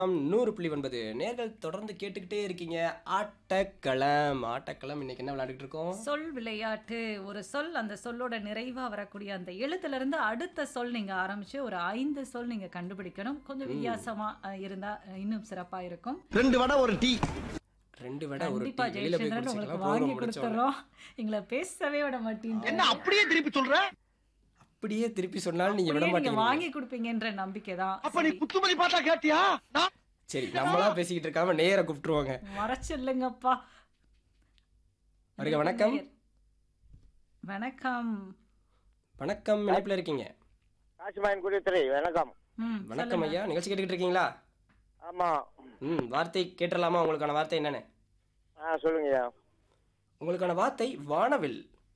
ஆம், நூறு புள்ளி ஒன்பது நேர்கள் தொடர்ந்து கேட்டுக்கிட்டே இருக்கீங்க ஆட்டக்களம் ஆட்டக்களம் இன்னைக்கு என்ன விளையாடிட்டு இருக்கோம் சொல் விளையாட்டு ஒரு சொல் அந்த சொல்லோட நிறைவா வரக்கூடிய அந்த எழுத்துல இருந்து அடுத்த சொல் நீங்க ஆரம்பிச்சு ஒரு ஐந்து சொல் நீங்க கண்டுபிடிக்கணும் கொஞ்சம் வித்தியாசமா அஹ், இருந்தா அஹ், இன்னும் சிறப்பா இருக்கும் ரெண்டு வடை ஒரு டீ ரெண்டு விட ஒரு கண்டிப்பா டீ வெளியில போய் ஜெயச்சந்திரன் உங்களுக்கு குடிச்சுக்கலாம் வாங்கி ப்ரோக்ராம் முடிச்ச உடனே. கொடுத்துறோம் எங்களை பேசவே விட மாட்டீங்க என்ன அப்படியே திருப்பி சொல்ற அப்படியே திருப்பி சொன்னாலும் நீங்க விட அப்படியே நீங்க மாட்டீங்க வாங்கி கொடுப்பீங்கன்ற நம்பிக்கை தான் அப்ப நீ குத்துமதி பார்த்தா கேட்டியா நான் சரி நம்மளா பேசிக்கிட்டு இருக்காம நேர கூப்பிட்டுருவாங்க மறைச்சில்லுங்கப்பா வருக வணக்கம் வணக்கம் வணக்கம் இணைப்புல இருக்கீங்க காசிமாயன் குடித்துறை வணக்கம் ம் வணக்கம் ஐயா நிகழ்ச்சி கேட்டுக்கிட்டு இருக்கீங்களா ஆமா ம் வார்த்தை கேட்டுடலாமா உங்களுக்கான வார்த்தை என்னன்னு ஆ சொல்லுங்கய்யா உங்களுக்கான வார்த்தை வானவில்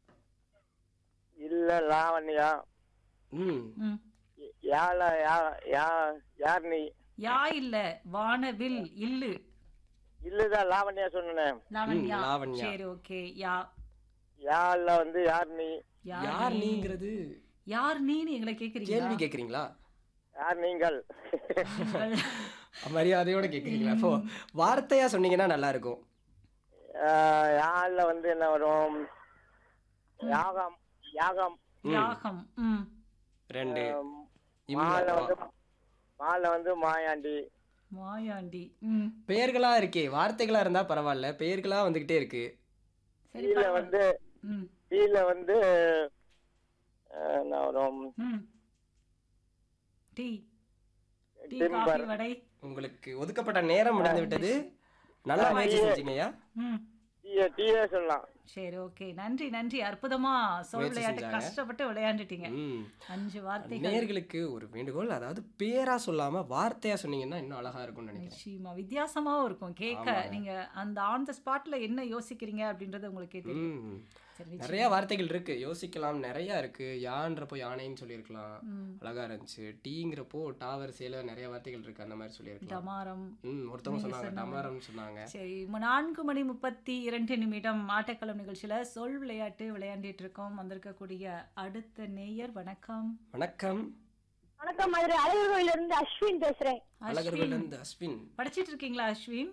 இல்ல லாவண்யா ம் ம் யால யா யா யார் நீ யா இல்ல வானவில் இல்லு இல்லதான் லாவண்யா சொன்னேன் லாவண்யா லாவண்யா. சரி ஓகே யா யாழ்ல வந்து யார் நீ யார் யார் நீ? நீங்கிறது யார் நீன்னு எங்களை கேக்குறீங்களா கேள்வி கேக்குறீங்களா யார் நீங்கள் மரியாதையோட கேக்குறீங்களா அப்போ வார்த்தையா சொன்னீங்கன்னா நல்லா இருக்கும் ஆ, யாழ்ல வந்து என்ன வரும் யாகம் யாகம் யாகம் ம் ரெண்டு மால இம்மா. வந்து மால வந்து மாயாண்டி மாயாண்டி ம் பெயர்களா இருக்கே வார்த்தைகளா இருந்தா பரவாயில்ல பெயர்களா வந்துகிட்டே இருக்கு சரி கீழ பரவாயில்ல. வந்து ம் கீழ வந்து ஆ, என்ன வரும் ம் டீ டீ டிம்பர். காஃபி வடை உங்களுக்கு ஒதுக்கப்பட்ட நேரம் முடிந்து விட்டது நல்லா முயற்சி செஞ்சீங்கய்யா ம் டீய டீயே சொல்லலாம் சரி ஓகே நன்றி நன்றி அற்புதமா சொல் முயற்சி விளையாட்டு செஞ்சாங்க. கஷ்டப்பட்டு விளையாண்டுட்டீங்க ம் அஞ்சு வார்த்தைகள் நேயர்களுக்கு ஒரு வேண்டுகோள் அதாவது பேரா சொல்லாம வார்த்தையா சொன்னீங்கன்னா இன்னும் அழகா இருக்கும்னு நினைக்கிறேன் நிச்சயமா வித்தியாசமாவும் இருக்கும் கேட்க ஆமாங்க. நீங்க அந்த ஆன் த ஸ்பாட்ல என்ன யோசிக்கிறீங்க அப்படின்றது உங்களுக்கே தெரியும் ம் சரி நிச்சயம். நிறைய வார்த்தைகள் இருக்கு யோசிக்கலாம் நிறைய இருக்கு யான்றப்போ யானைன்னு சொல்லியிருக்கலாம் ம். அழகா இருந்துச்சு டீங்கிறப்போ டாவரிசையில நிறைய வார்த்தைகள் இருக்கு அந்த மாதிரி சொல்லியிருக்கலாம் டமாரம் ம் ஒருத்தவங்க நீங்க சொன்னாங்க சொன்ன டமாரம்னு சொன்னாங்க சரி மு- நான்கு மணி முப்பத்தி இரண்டு நிமிடம் ஆட்டக்களம் நிகழ்ச்சியில சொல் விளையாட்டு விளையாண்டிட்டு இருக்கோம் வந்திருக்கக்கூடிய அடுத்த நேயர் வணக்கம் வணக்கம் வணக்கம் மதுரை அழகர் கோயில இருந்து அஸ்வின் பேசுறேன் அழகர்கள் அஸ்வின் இருந்து அஸ்வின் படிச்சிட்டு இருக்கீங்களா அஸ்வின்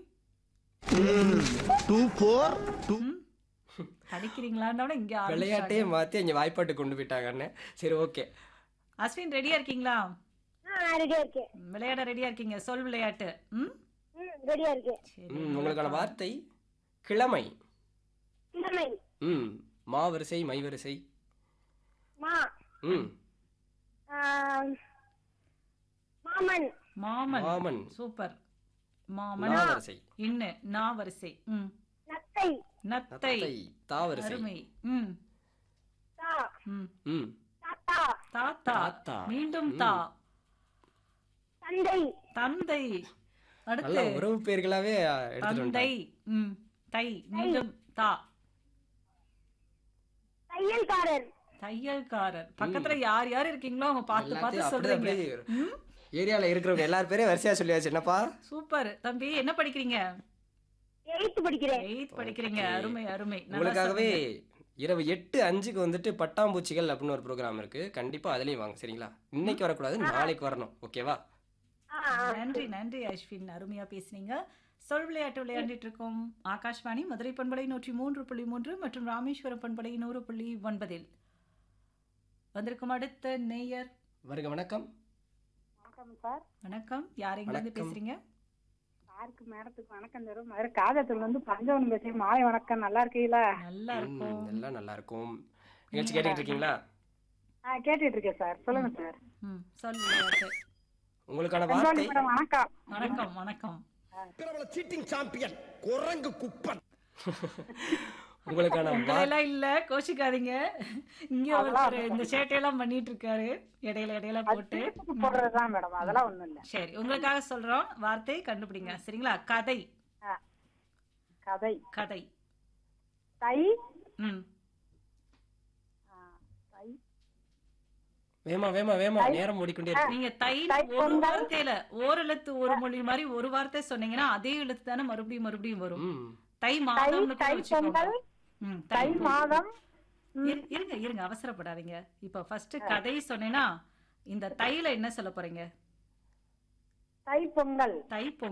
டூ ஃபோர் டூ ம்? படிக்கிறீங்களான்னு இங்க விளையாட்டே ஆரம்பிச்சிட்டாங்க. மாத்தி அங்க வாய்ப்பாட்டு கொண்டு போயிட்டாங்கன்னு சரி ஓகே அஸ்வின் ரெடியா இருக்கீங்களா நான் ரெடியா இருக்கேன் விளையாட ரெடியா இருக்கீங்க சொல் விளையாட்டு ம் ம் ரெடியா இருக்கேன் சரி ம் உங்களுக்கான வார்த்தை கிழமை இளமை ம் மாவரிசை மைவரிசை மா ம் ஆம், மாமன் மாமன் மாமன் சூப்பர் மாமன் நாவரிசை இன்னு நாவரிசை ம் நத்தை நத்தை நத்தை தாவரிசை அருமை ம் தா ம் ம் தாத்தா தாத்தா தாத்தா. மீண்டும் தா தந்தை தந்தை நல்ல அடுத்து உறவு பேர்களாவே எடுத்துட்டு தந்தை வந்துட்டாங்க ம் தை மீண்டும் தா தையல்காரர் தையல்காரர் பக்கத்துல யார் யார் இருக்கீங்களோ அவங்க பார்த்து எல்லாத்தையும் பார்த்து அப்படியே சொல்றீங்க அப்படியே ம் ஏரியால இருக்கிறவங்க எல்லார் பேரையும் வரிசையா சொல்லியாச்சு என்னப்பா சூப்பர் தம்பி என்ன படிக்கிறீங்க எயித்து படிக்கிறேன் எயித் படிக்கிறீங்க Okay. அருமை அருமை நல்லா உங்களுக்காகவே சொன்னீங்க. இரவு எட்டு அஞ்சுக்கு வந்துட்டு பட்டாம்பூச்சிகள் அப்படின்னு ஒரு ப்ரோக்ராம் இருக்கு கண்டிப்பா அதுலயும் வாங்க சரிங்களா இன்னைக்கு வரக்கூடாது நாளைக்கு வரணும் ஓகேவா ஆ, ஆ. நன்றி நன்றி அஸ்வின் அருமையா பேசுனீங்க சொல் விளையாட்டு விளையாண்டிட்டு இருக்கோம் ஆகாஷ்வாணி மதுரை பண்பலை நூற்றி மூன்று புள்ளி மூன்று மற்றும் ராமேஸ்வரம் பண்பலை நூறு புள்ளி ஒன்பதில் வந்திருக்கும் அடுத்த நேயர் வருக வணக்கம் வணக்கம் சார் வணக்கம் யார் எங்கிருந்து வணக்கம். பேசுறீங்க சாருக்கு மேடத்துக்கு வணக்கம் தரும் மதுரை காஜத்துல வந்து பஞ்சவனம் பேசுறேன் மாலை வணக்கம் நல்லா இருக்கீங்களா நல்லா இருக்கும் ம், எல்லாம் நல்லா இருக்கும் நிகழ்ச்சி கேட்டுக்கிட்டு இருக்கீங்களா ஆ கேட்டுட்டு இருக்கேன் சார் சொல்லுங்க சார் ம் சொல் விளையாட்டு உங்களுக்கான வார்த்தை மேடம் வணக்கம் வணக்கம் வணக்கம் பிரபல சீட்டிங் சாம்பியன் குரங்கு குப்பன் உங்களுக்கான வா- உங்களெல்லாம் இல்ல கோச்சிக்காதீங்க இங்க ஒருத்தர் இந்த சேட்டையெல்லாம் பண்ணிட்டு இருக்காரு இடையில இடையில போட்டு போடுறதுதான் மேடம் அதெல்லாம் ஒண்ணும் இல்ல சரி உங்களுக்காக சொல்றோம் வார்த்தை கண்டுபிடிங்க சரிங்களா கதை கதை கதை தை ம் தை வேமா வேமா வேமா நேரம் ஓடிக்கொண்டே இருக்கு நீங்க தை ஒரு வார்த்தையில ஓர் எழுத்து ஒரு மொழி மாதிரி ஒரு வார்த்தை சொன்னீங்கன்னா அதே எழுத்து தானே மறுபடியும் மறுபடியும் வரும் ம் தை மாதம்னு கூட தை வச்சுக்கோங்க பொங்கல் ம், தை தை மாதம் இரு- இருங்க இருங்க அவசரப்படாதீங்க இப்ப ஃபர்ஸ்ட் கதை சொன்னேன்னா இந்த தைல என்ன சொல்ல போறீங்க தைப்பொங்கல் தைப்பொங்கல்